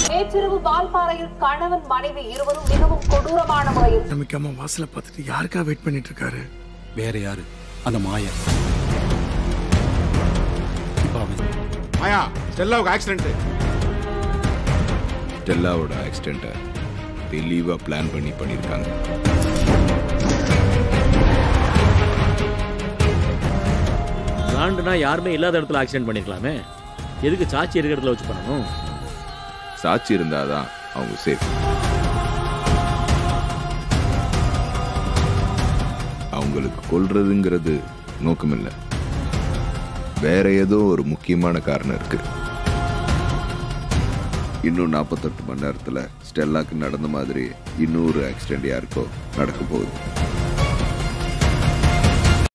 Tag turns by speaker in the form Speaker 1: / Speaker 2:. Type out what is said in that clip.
Speaker 1: நேற்றிரவு வால்பாறையில் கணவன் மனைவி இருவரும் மிகவும் கொடூரமான முறையில்
Speaker 2: நமக்கு அம்மா வாசலை பார்த்துட்டு யாருக்கா வெயிட் பண்ணிட்டு இருக்காரு
Speaker 3: வேற யாரு அந்த மாய இப்ப அவன்
Speaker 4: மாயா ஸ்டெல்லாவுக்கு ஆக்சிடென்ட்
Speaker 5: ஸ்டெல்லாவோட ஆக்சிடெண்ட்டை தெளிவாக பிளான் பண்ணி பண்ணியிருக்காங்க
Speaker 6: பிளான்டுனா யாருமே இல்லாத இடத்துல ஆக்சிடென்ட் பண்ணிருக்கலாமே எதுக்கு சாட்சி இருக்கிற இடத்துல வச்சு பண்ணணும்
Speaker 5: சாட்சி இருந்தாதான் அவங்க சேஃப் அவங்களுக்கு கொல்றதுங்கிறது நோக்கமில்லை வேற ஏதோ ஒரு முக்கியமான காரணம் இருக்கு இன்னும் நாற்பத்தெட்டு மணி நேரத்தில் ஸ்டெல்லாக்கு நடந்த மாதிரி இன்னொரு ஆக்சிடென்ட் யாருக்கோ நடக்க போகுது